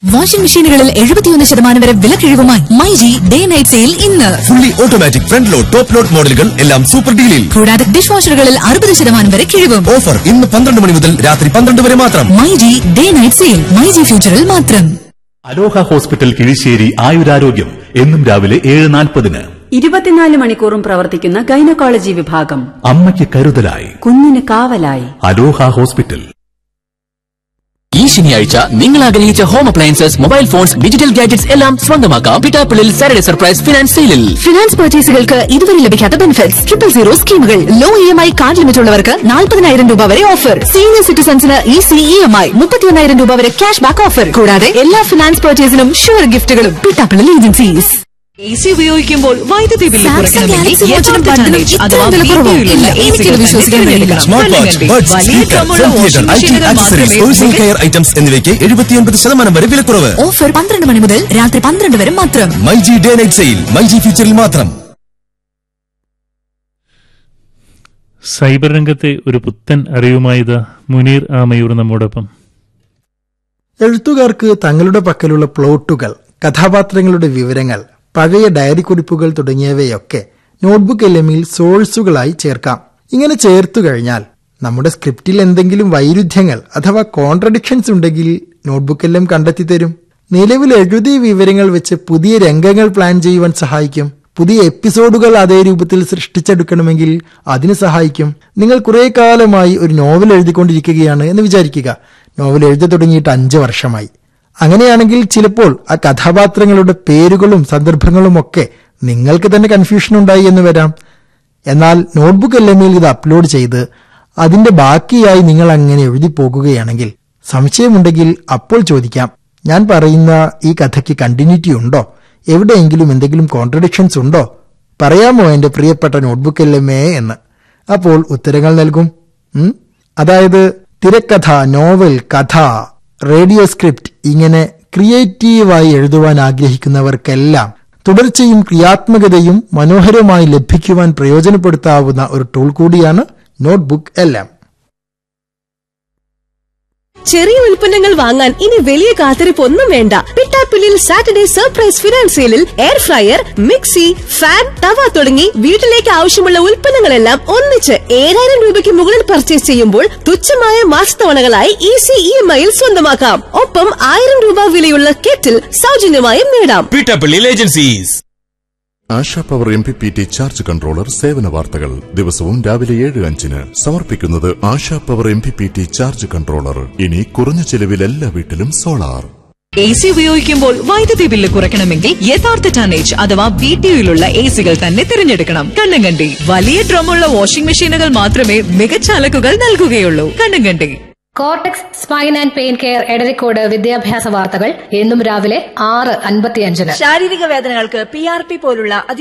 Washing മെഷീനുകളിൽ എഴുപത്തിയൊന്ന് ശതമാനം വരെ വിലക്കിഴിവുമായി മൈജി ഡേ നൈറ്റ് സെയിൽ ഇന്ന് fully automatic front load top load മോഡലുകൾ എല്ലാം സൂപ്പർ ഡീലിൽ കൂടാതെ ഡിഷ് വാഷറുകളിൽ അറുപത് ശതമാനം വരെ കിഴിവും ഓഫർ ഇന്ന് പന്ത്രണ്ട് മണി മുതൽ രാത്രി പന്ത്രണ്ട് വരെ മാത്രം myG day night sale myG ഫ്യൂച്ചറിൽ മാത്രം അലോഹ ഹോസ്പിറ്റൽ കിഴിശ്ശേരി ആയുരാരോഗ്യം എന്നും രാവിലെ ഏഴ് നാൽപ്പതിന് ഇരുപത്തിനാല് മണിക്കൂറും പ്രവർത്തിക്കുന്ന ഗൈനക്കോളജി വിഭാഗം അമ്മയ്ക്ക് കരുതലായി കുഞ്ഞിന് കാവലായി അലോഹ ഹോസ്പിറ്റൽ ഈ ശനിയാഴ്ച നിങ്ങൾ ആഗ്രഹിച്ച home appliances mobile phones digital gadgets എല്ലാം സ്വന്തമാക്കാം പിറ്റാപ്പിളിൽ സാറ്റർഡേ സർപ്രൈസ് ഫിനാൻസ് സെയിലിൽ ഫിനാൻസ് പർച്ചേസുകൾക്ക് ഇതുവരെ ലഭിക്കാത്ത ബെനിഫിറ്റ്സ് ട്രിപ്പിൾ സീറോ സ്കീമുകൾ low E M I card limit ഉള്ളവർക്ക് നാൽപ്പതിനായിരം രൂപ വരെ ഓഫർ സീനിയർ സിറ്റിസൺസിന് ഈസി ഇ എം ഐ മുപ്പത്തിയൊന്നായിരം രൂപ വരെ ക്യാഷ് ബാക്ക് ഓഫർ കൂടാതെ എല്ലാ ഫിനാൻസ് പർച്ചേസിനും ഷുവർ ഗിഫ്റ്റുകളും പിട്ടാപ്പിളിൽ ഏജൻസീസ് എ സി ഉപയോഗിക്കുമ്പോൾ വൈദ്യുതി ബില്ല് സാംസങ് കുറയ്ക്കണമെങ്കിൽ ഗാലക്സി എത്ര വാച്ച് ടണ്ണേജ് ഇത്രയും അഥവാ വില കുറവോ? BTU ലുള്ള ഇല്ല, AC എനിക്കിത് കൾ വിശ്വസിക്കാൻ തന്നെ കഴിയില്ല. Smart watch Kannankandi. ബഡ്സ് വലിയ സ്പീക്കർ ക്രമമുള്ള home washing theatre I T മെഷീനുകൾ ആക്സസറീസ് മാത്രമേ പേഴ്സണൽ മികച്ച കെയർ ഐറ്റംസ് എന്നിവയ്ക്ക് എഴുപത്തിയൊൻപത് ശതമാനം വരെ വിലക്കുറവ് ഓഫർ പന്ത്രണ്ട് മണി മുതൽ രാത്രി പന്ത്രണ്ട് വരെ മാത്രം myG day night sale myG ഫ്യൂച്ചറിൽ മാത്രം സൈബർ രംഗത്തെ ഒരു പുത്തൻ അറിവുമായത് മുനീർ ആമയൂർ നമ്മോടൊപ്പം എഴുത്തുകാർക്ക് തങ്ങളുടെ പക്കലുള്ള പ്ലോട്ടുകൾ കഥാപാത്രങ്ങളുടെ വിവരങ്ങൾ പഴയ ഡയറി കുറിപ്പുകൾ തുടങ്ങിയവയൊക്കെ നോട്ട്ബുക്ക് എല്ലമിൽ സോഴ്സുകളായി ചേർക്കാം ഇങ്ങനെ ചേർത്തു കഴിഞ്ഞാൽ നമ്മുടെ സ്ക്രിപ്റ്റിൽ എന്തെങ്കിലും വൈരുദ്ധ്യങ്ങൾ അഥവാ കോൺട്രഡിക്ഷൻസ് ഉണ്ടെങ്കിൽ നോട്ട്ബുക്ക് എല്ലാം കണ്ടെത്തി തരും നിലവിൽ എഴുതിയ വിവരങ്ങൾ വെച്ച് പുതിയ രംഗങ്ങൾ പ്ലാൻ ചെയ്യുവാൻ സഹായിക്കും പുതിയ എപ്പിസോഡുകൾ അതേ രൂപത്തിൽ സൃഷ്ടിച്ചെടുക്കണമെങ്കിൽ അതിന് സഹായിക്കും നിങ്ങൾ കുറെ കാലമായി ഒരു നോവൽ എഴുതിക്കൊണ്ടിരിക്കുകയാണ് എന്ന് വിചാരിക്കുക നോവൽ എഴുതി തുടങ്ങിയിട്ട് അഞ്ച് വർഷമായി അങ്ങനെയാണെങ്കിൽ ചിലപ്പോൾ ആ കഥാപാത്രങ്ങളുടെ പേരുകളും സന്ദർഭങ്ങളും ഒക്കെ നിങ്ങൾക്ക് തന്നെ കൺഫ്യൂഷൻ ഉണ്ടായി എന്ന് വരാം എന്നാൽ നോട്ട്ബുക്ക് എല്ലമേൽ ഇത് അപ്ലോഡ് ചെയ്ത് അതിന്റെ ബാക്കിയായി നിങ്ങൾ അങ്ങനെ എഴുതി പോകുകയാണെങ്കിൽ സംശയമുണ്ടെങ്കിൽ അപ്പോൾ ചോദിക്കാം ഞാൻ പറയുന്ന ഈ കഥയ്ക്ക് കണ്ടിന്യൂറ്റി ഉണ്ടോ എവിടെയെങ്കിലും എന്തെങ്കിലും കോൺട്രഡിക്ഷൻസ് ഉണ്ടോ പറയാമോ എന്റെ പ്രിയപ്പെട്ട നോട്ട്ബുക്ക് എല്ലമേ എന്ന് അപ്പോൾ ഉത്തരങ്ങൾ നൽകും ഉം? അതായത് തിരക്കഥ നോവൽ കഥ റേഡിയോ സ്ക്രിപ്റ്റ് ഇങ്ങനെ ക്രിയേറ്റീവായി എഴുതുവാൻ ആഗ്രഹിക്കുന്നവർക്കെല്ലാം തുടർച്ചയും ക്രിയാത്മകതയും മനോഹരമായി ലഭിക്കുവാൻ പ്രയോജനപ്പെടുത്താവുന്ന ഒരു ടൂൾ കൂടിയാണ് നോട്ട്ബുക്ക് എല്ലാം ചെറിയ ഉൽപ്പന്നങ്ങൾ വാങ്ങാൻ ഇനി വലിയ കാത്തിരിപ്പ് ഒന്നും വേണ്ട പിട്ടാപ്പിള്ളിൽ സാറ്റർഡേ സർപ്രൈസ് ഫിനാൻസ് സെയിലിൽ എയർ ഫ്രയർ മിക്സി ഫാൻ തവ തുടങ്ങി വീട്ടിലേക്ക് ആവശ്യമുള്ള ഉൽപ്പന്നങ്ങളെല്ലാം ഒന്നിച്ച് ഏഴായിരം രൂപയ്ക്ക് മുകളിൽ പർച്ചേസ് ചെയ്യുമ്പോൾ തുച്ഛമായ മാസത്തവണകളായി ഈസി ഇ എം ഐയിൽ സ്വന്തമാക്കാം ഒപ്പം ആയിരം രൂപ വിലയുള്ള കെറ്റിൽ സൗജന്യമായും നേടാം Pittappilly agencies Asha power M P P T charge controller സേവന വാർത്തകൾ ദിവസവും രാവിലെ ഏഴ് അഞ്ചിന് സമർപ്പിക്കുന്നത് Asha power M P P T charge controller ഇനി കുറഞ്ഞ ചെലവിൽ എല്ലാ വീട്ടിലും സോളാർ എ സി ഉപയോഗിക്കുമ്പോൾ വൈദ്യുതി ബില്ല് കുറയ്ക്കണമെങ്കിൽ യഥാർത്ഥ ടണേജ് അഥവാ ബി ടി യുയിലുള്ള എ സികൾ തന്നെ തിരഞ്ഞെടുക്കണം കണ്ണങ്കണ്ടി വലിയ ഡ്രമ്മുള്ള വാഷിംഗ് മെഷീനുകൾ മാത്രമേ മികച്ച അലക്കുകൾ നൽകുകയുള്ളൂ Kannankandi Cortex spine and pain care Edarikode വിദ്യാഭ്യാസ വാർത്തകൾ എന്നും രാവിലെ ആറ് അൻപത്തിയഞ്ചിന് ശാരീരിക വേദനകൾക്ക് പി ആർ പി പോലുള്ള